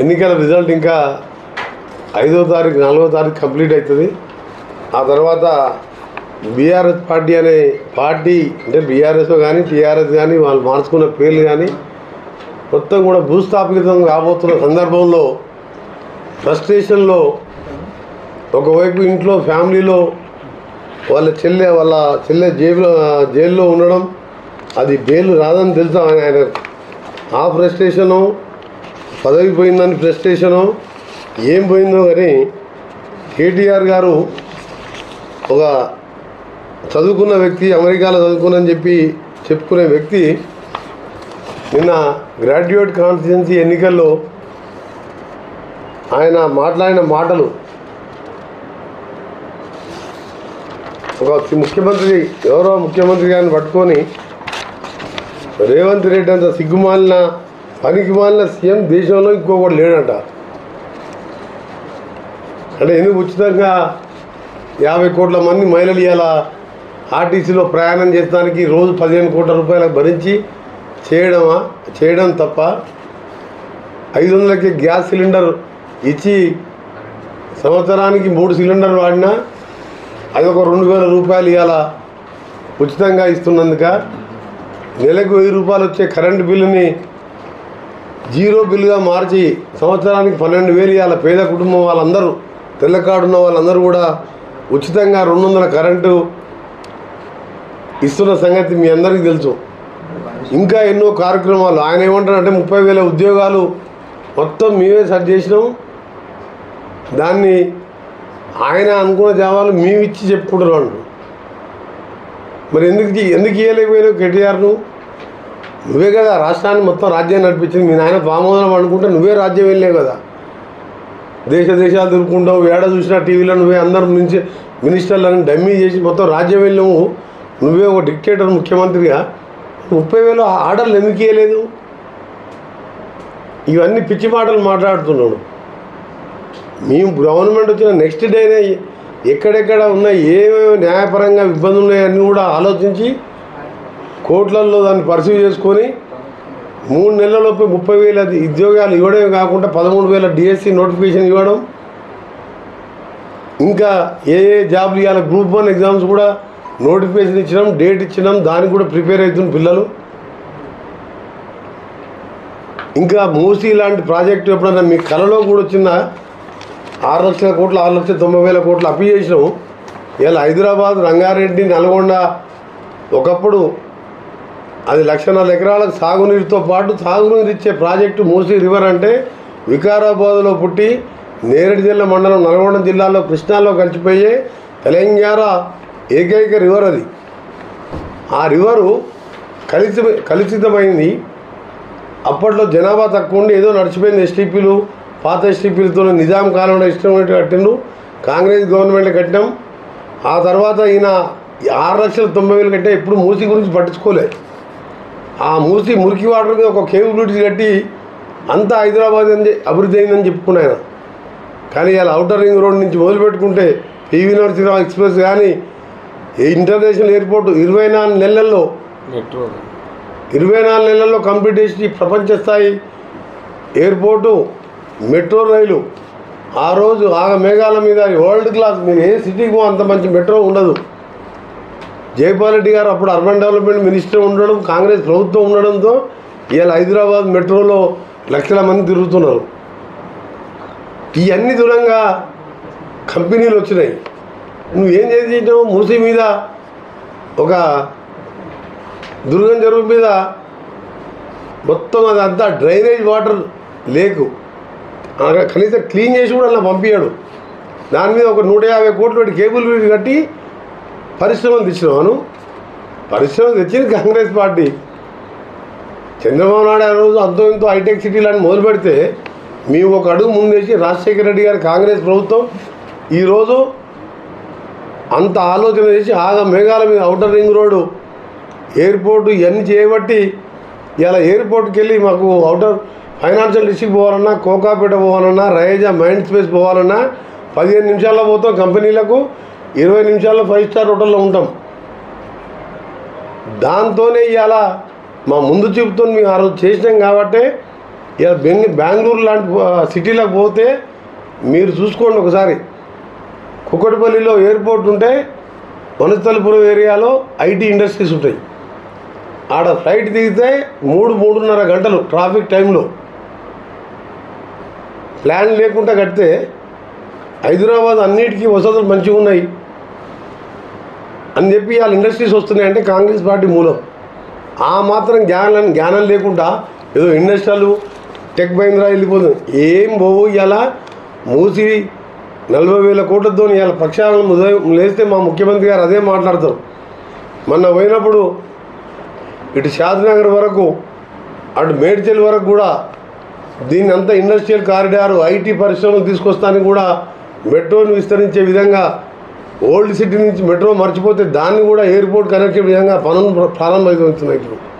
ఎన్నికల రిజల్ట్ ఇంకా ఐదో తారీఖు నాలుగో తారీఖు కంప్లీట్ అవుతుంది ఆ తర్వాత బీఆర్ఎస్ పార్టీ అనే పార్టీ అంటే బీఆర్ఎస్ కానీ టీఆర్ఎస్ కానీ వాళ్ళు మార్చుకున్న పేర్లు కానీ మొత్తం కూడా భూస్థాపితం కాబోతున్న సందర్భంలో ఫ్రస్ట్రేషన్లో ఒకవైపు ఇంట్లో ఫ్యామిలీలో వాళ్ళ చెల్లె వాళ్ళ చెల్లె జైలు జైల్లో ఉండడం అది బెయిల్ రాదని తెలుసా ఆయన ఆయన ఆ ఫ్రస్ట్రేషను పదవి పోయిందని ఫ్రస్ట్రేషను ఏం పోయిందో కానీ కేటీఆర్ గారు ఒక చదువుకున్న వ్యక్తి అమెరికాలో చదువుకున్నని చెప్పి చెప్పుకునే వ్యక్తి నిన్న గ్రాడ్యుయేట్ కాన్స్టిట్యున్సీ ఎన్నికల్లో ఆయన మాట్లాడిన మాటలు ఒక ముఖ్యమంత్రి ఎవరో ముఖ్యమంత్రి గారిని పట్టుకొని రేవంత్ రెడ్డి అంత సిగ్గుమాలిన పనికి మాలిన సీఎం దేశంలో ఇంకొకటి లేడంట అంటే ఎందుకు ఉచితంగా యాభై కోట్ల మంది మహిళలు ఇవాళ ఆర్టీసీలో ప్రయాణం చేసడానికి రోజు పదిహేను కోట్ల రూపాయలకు భరించి చేయడమా చేయడం తప్ప ఐదు వందలకి గ్యాస్ సిలిండర్ ఇచ్చి సంవత్సరానికి మూడు సిలిండర్ వాడినా అది ఒక రెండు వేల రూపాయలు ఇవాళ ఉచితంగా ఇస్తున్నందుక నెలకు వెయ్యి రూపాయలు వచ్చే కరెంటు బిల్లుని జీరో బిల్లుగా మార్చి సంవత్సరానికి పన్నెండు వేలు ఇవాళ పేద కుటుంబం వాళ్ళందరూ తెల్లకాడు ఉన్న వాళ్ళందరూ కూడా ఉచితంగా రెండు వందల కరెంటు ఇస్తున్న సంగతి మీ అందరికీ తెలుసు ఇంకా ఎన్నో కార్యక్రమాలు ఆయన ఏమంటారంటే ముప్పై వేల ఉద్యోగాలు మొత్తం మేమే సెట్ చేసినాం దాన్ని ఆయన అనుకున్న జవాబులు మేము ఇచ్చి చెప్పుకుంటున్నాం అంటారు. మరి ఎందుకు ఇ- ఎందుకు ఇవ్వలేకపోయినావు కేటీఆర్ను నువ్వే కదా రాష్ట్రాన్ని మొత్తం రాజ్యాన్ని నడిపించింది మీ నాయన పామోదనం అనుకుంటే నువ్వే రాజ్యం వెళ్ళలేవు కదా దేశ దేశాలు తిరుగుకుంటావు ఏడ చూసినా టీవీలో నువ్వే అందరు మినిసి మినిస్టర్లను డమ్మీ చేసి మొత్తం రాజ్యం వెళ్ళాము నువ్వే ఒక డిక్టేటర్ ముఖ్యమంత్రిగా ముప్పై వేలు ఆర్డర్లు ఎందుకు ఇవ్వలేదు ఇవన్నీ పిచ్చి మాటలు మాట్లాడుతున్నాడు మేము గవర్నమెంట్ వచ్చిన నెక్స్ట్ డేనే ఎక్కడెక్కడ ఉన్న ఏమేమి న్యాయపరంగా ఇబ్బందులు ఉన్నాయన్నీ కూడా ఆలోచించి కోట్లల్లో దాన్ని పర్సీవ్ చేసుకొని మూడు నెలలలోపు ముప్పై వేల ఉద్యోగాలు ఇవ్వడమే కాకుండా పదమూడు వేల డిఎస్సి నోటిఫికేషన్ ఇవ్వడం ఇంకా ఏ ఏ జాబ్లు ఇవ్వాలి గ్రూప్ వన్ ఎగ్జామ్స్ కూడా నోటిఫికేషన్ ఇచ్చడం డేట్ ఇచ్చడం దానికి కూడా ప్రిపేర్ అవుతున్న పిల్లలు ఇంకా మూసీ లాంటి ప్రాజెక్టు ఎప్పుడన్నా మీ కళలో కూడా వచ్చిందా ఆరు లక్షల కోట్లు ఆరు లక్షల తొంభై వేల కోట్లు అప్పి చేసినాము ఇలా హైదరాబాద్ రంగారెడ్డి నల్గొండ ఒకప్పుడు అది లక్షన్నర ఎకరాలకు సాగునీరుతో పాటు సాగునీరు ఇచ్చే ప్రాజెక్టు మూసీ రివర్ అంటే వికారాబాద్లో పుట్టి నేరేడు జిల్లా మండలం నల్గొండ జిల్లాలో కృష్ణాలో కలిసిపోయే తెలంగాణ ఏకైక రివర్ అది ఆ రివరు కలిసి కలుషితమైంది అప్పట్లో జనాభా తక్కువ ఉండి ఏదో నడిచిపోయింది ఎస్టీపీలు పాత ఎస్టీపీలతో నిజాం కాలంలో ఇష్టం ఉన్నట్టు కట్టిండు కాంగ్రెస్ గవర్నమెంట్ కట్టినాం ఆ తర్వాత ఈయన ఆరు లక్షల తొంభై వేలు కట్టే ఎప్పుడు మూసి గురించి పట్టించుకోలే ఆ మూసి మురికి వాటర్ మీద ఒక కేబుల్ బ్రిడ్జ్ కట్టి అంతా హైదరాబాద్ అని అభివృద్ధి అయిందని చెప్పుకున్నాను కానీ ఇలా అవుటర్ రింగ్ రోడ్ నుంచి మొదలు పెట్టుకుంటే పివి నరసింహ ఎక్స్ప్రెస్ కానీ ఈ ఇంటర్నేషనల్ ఎయిర్పోర్ట్ ఇరవై నాలుగు నెలల్లో మెట్రో ఇరవై నాలుగు నెలల్లో కంప్లీట్ చేసి ప్రపంచ స్థాయి ఎయిర్పోర్టు మెట్రో రైలు ఆ రోజు ఆ మేఘాల మీద వరల్డ్ క్లాస్ మీరు ఏ సిటీకి పో అంత మంచి మెట్రో ఉండదు జైపాల్ రెడ్డి గారు అప్పుడు అర్బన్ డెవలప్మెంట్ మినిస్టర్ ఉండడం కాంగ్రెస్ ప్రభుత్వం ఉండడంతో ఇవాళ హైదరాబాద్ మెట్రోలో లక్షల మంది తిరుగుతున్నారు ఇవన్నీ దూరంగా కంపెనీలు వచ్చినాయి నువ్వేం చేసినావు మూసీ మీద ఒక దుర్గం చెరువు మీద మొత్తం అదంతా డ్రైనేజ్ వాటర్ లేకు అక్కడ కనీసం క్లీన్ చేసి కూడా అలా పంపించాడు దాని మీద ఒక నూట యాభై కోట్లు పెట్టి కేబుల్ బ్రిడ్జ్ కట్టి పరిశ్రమలు తెచ్చినాను పరిశ్రమలు తెచ్చింది కాంగ్రెస్ పార్టీ చంద్రబాబు నాయుడు ఆ రోజు అంతో ఇంతో హైటెక్ సిటీలని మొదలు పెడితే మేము ఒక అడుగు ముందేసి రాజశేఖర రెడ్డి గారి కాంగ్రెస్ ప్రభుత్వం ఈరోజు అంత ఆలోచన చేసి ఆగా మేఘాల మీద అవుటర్ రింగ్ రోడ్డు ఎయిర్పోర్టు ఇవన్నీ చేయబట్టి ఇలా ఎయిర్పోర్ట్కి వెళ్ళి మాకు అవుటర్ ఫైనాన్షియల్ డిస్ట్రిక్ట్ పోవాలన్నా కోకాపేట పోవాలన్నా రైజా మైండ్ స్పేస్ పోవాలన్నా పదిహేను నిమిషాల్లో పోతాం కంపెనీలకు ఇరవై నిమిషాల్లో ఫైవ్ స్టార్ హోటల్లో ఉంటాం దాంతోనే ఇవాళ మా ముందు చూపుతో మేము ఆ రోజు చేసినాం కాబట్టి ఇలా బెంగ బెంగళూరు లాంటి ఆ, సిటీలకు పోతే మీరు చూసుకోండి ఒకసారి కుక్కటిపల్లిలో ఎయిర్పోర్ట్ ఉంటే వనస్థలపురం ఏరియాలో ఐటీ ఇండస్ట్రీస్ ఉంటాయి ఆడ ఫ్లైట్ దిగితే మూడు మూడున్నర గంటలు ట్రాఫిక్ టైంలో ప్లాన్ లేకుండా కడితే హైదరాబాద్ అన్నిటికీ వసతులు మంచిగా ఉన్నాయి అని చెప్పి వాళ్ళ ఇండస్ట్రీస్ వస్తున్నాయంటే కాంగ్రెస్ పార్టీ మూలం ఆ మాత్రం జ్ఞానం జ్ఞానం లేకుండా ఏదో ఇండస్ట్రియల్ టెక్ మహీంద్రా వెళ్ళిపోతుంది ఏం పోవు ఇలా మూసి నలభై వేల కోట్లతో ఇవాళ ప్రక్షాళన ఉదయం లేస్తే మా ముఖ్యమంత్రి గారు అదే మాట్లాడతారు మొన్న పోయినప్పుడు ఇటు షాద్నగర్ వరకు అటు మేడ్చల్ వరకు కూడా దీన్ని అంతా ఇండస్ట్రియల్ కారిడార్ ఐటీ పరిశ్రమలు తీసుకొస్తానికి కూడా మెట్రోని విస్తరించే విధంగా ఓల్డ్ సిటీ నుంచి మెట్రో మర్చిపోతే దాన్ని కూడా ఎయిర్పోర్ట్ కనెక్ట్ విధంగా పనులు ప్రారంభమవుతున్నాయి ఇప్పుడు